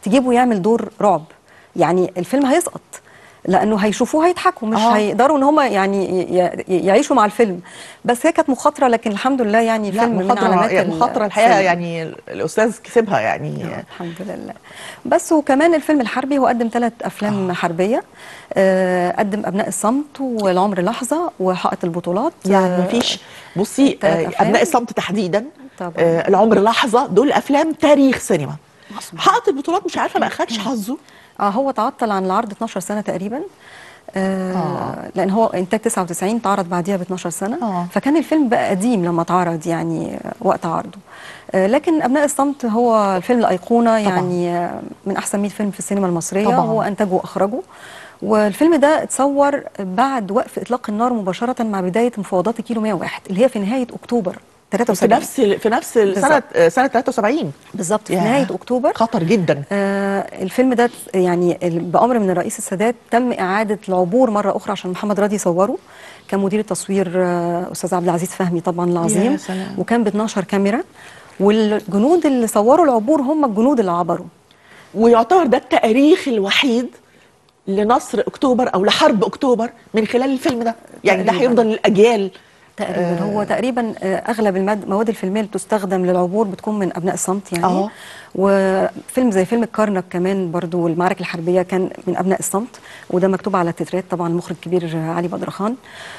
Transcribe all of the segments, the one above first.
تجيبه يعمل دور رعب يعني الفيلم هيسقط لانه هيشوفوه هيضحكوا مش آه. آه. هيقدروا ان هم يعني ي- ي- يعيشوا مع الفيلم بس هي كانت مخاطره لكن الحمد لله يعني لا فيلم من مخاطره علامات يعني مخاطره الحقيقه السينما. يعني الاستاذ كسبها يعني آه، الحمد لله بس وكمان الفيلم الحربي هو قدم ثلاث افلام آه. حربيه آه قدم ابناء الصمت والعمر لحظه وحائط البطولات يعني آه، مفيش بصي تلات آه، أفلام. ابناء الصمت تحديدا طبعاً. آه، العمر لحظه دول افلام تاريخ سينما مظبوط. حائط البطولات مش عارفه ما اخدش حظه اه هو تعطل عن العرض 12 سنه تقريبا آه آه. لان هو انتاج 99 اتعرض بعديها ب 12 سنه آه. فكان الفيلم بقى قديم لما اتعرض يعني آه، وقت عرضه آه لكن ابناء الصمت هو الفيلم الايقونه يعني آه من احسن 100 فيلم في السينما المصريه طبعاً. هو انتجه واخرجه والفيلم ده اتصور بعد وقف اطلاق النار مباشره مع بدايه مفاوضات الكيلو 101 اللي هي في نهايه اكتوبر في 73 نفس في نفس السنه آه، سنه 73 بالظبط في ياه. نهايه اكتوبر خطر جدا آه الفيلم ده يعني ال- بأمر من الرئيس السادات تم إعادة العبور مرة أخرى عشان محمد راضي يصوره كان مدير التصوير آه أستاذ عبد العزيز فهمي طبعا العظيم يا سلام. وكان ب 12 كاميرا والجنود اللي صوروا العبور هم الجنود اللي عبروا ويعتبر ده التاريخ الوحيد لنصر اكتوبر او لحرب اكتوبر من خلال الفيلم ده يعني ده تقريباً. هيفضل الاجيال تقريبا آه. هو تقريبا آه، اغلب الماد- المواد الفيلميه اللي بتستخدم للعبور بتكون من ابناء الصمت يعني آه. وفيلم زي فيلم الكرنك كمان برضو والمعارك الحربيه كان من ابناء الصمت وده مكتوب على التترات طبعا المخرج الكبير علي بدرخان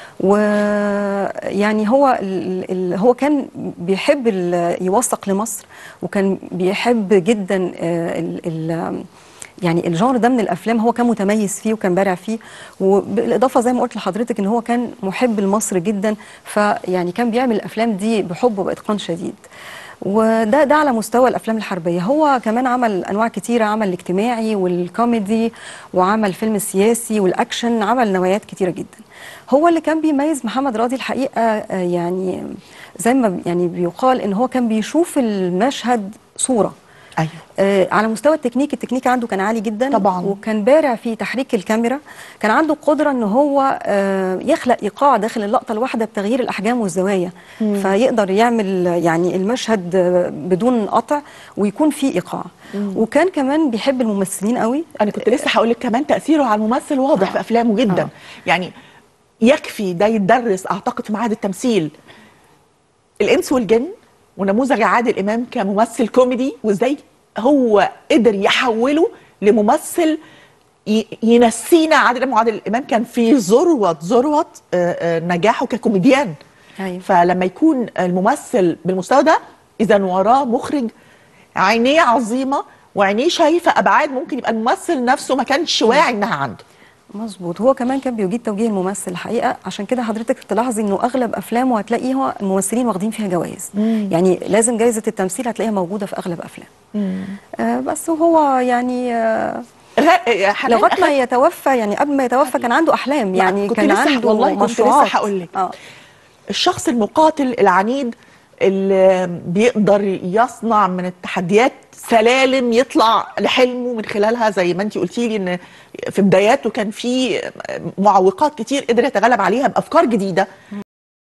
ويعني هو ال ال هو كان بيحب ال- يوثق لمصر وكان بيحب جدا آه، ال ال يعني الجانر ده من الافلام هو كان متميز فيه وكان بارع فيه وبالاضافه زي ما قلت لحضرتك ان هو كان محب لمصر جدا فيعني كان بيعمل الافلام دي بحب وباتقان شديد وده ده على مستوى الافلام الحربيه هو كمان عمل انواع كتيره عمل الاجتماعي والكوميدي وعمل فيلم السياسي والاكشن عمل نوعيات كتيره جدا هو اللي كان بيميز محمد راضي الحقيقه آه، يعني زي ما بي- يعني بيقال ان هو كان بيشوف المشهد صوره ايوه آه، على مستوى التكنيك التكنيك عنده كان عالي جدا طبعاً. وكان بارع في تحريك الكاميرا كان عنده قدرة ان هو آه، يخلق ايقاع داخل اللقطة الواحدة بتغيير الاحجام والزوايا فيقدر يعمل يعني المشهد آه، بدون قطع ويكون فيه ايقاع وكان كمان بيحب الممثلين قوي انا كنت لسه هقول لك كمان تاثيره على الممثل واضح آه. في افلامه جدا آه. يعني يكفي ده يتدرس اعتقد في معهد التمثيل الانس والجن ونموذج عادل امام كممثل كوميدي وازاي هو قدر يحوله لممثل ي- ينسينا عادل امام وعادل امام كان في ذروه ذروه آه، آه، نجاحه ككوميديان أيوة. فلما يكون الممثل بالمستوى ده اذا وراه مخرج عينيه عظيمه وعينيه شايفه ابعاد ممكن يبقى الممثل نفسه ما كانش واعي انها عنده مظبوط هو كمان كان بيجيد توجيه الممثل الحقيقه عشان كده حضرتك تلاحظي انه اغلب افلامه هتلاقيه هو الممثلين واخدين فيها جوائز يعني لازم جائزه التمثيل هتلاقيها موجوده في اغلب افلام آه بس وهو يعني آه غ- حنان لغايه ما أخد- يتوفى يعني قبل ما يتوفى كان عنده احلام يعني كنت كان لسه- عنده والله كنت لسه مشروعات هقول لك. اه الشخص المقاتل العنيد اللي بيقدر يصنع من التحديات سلالم يطلع لحلمه من خلالها زي ما انت قلتي لي ان في بداياته كان في معوقات كتير قدر يتغلب عليها بافكار جديده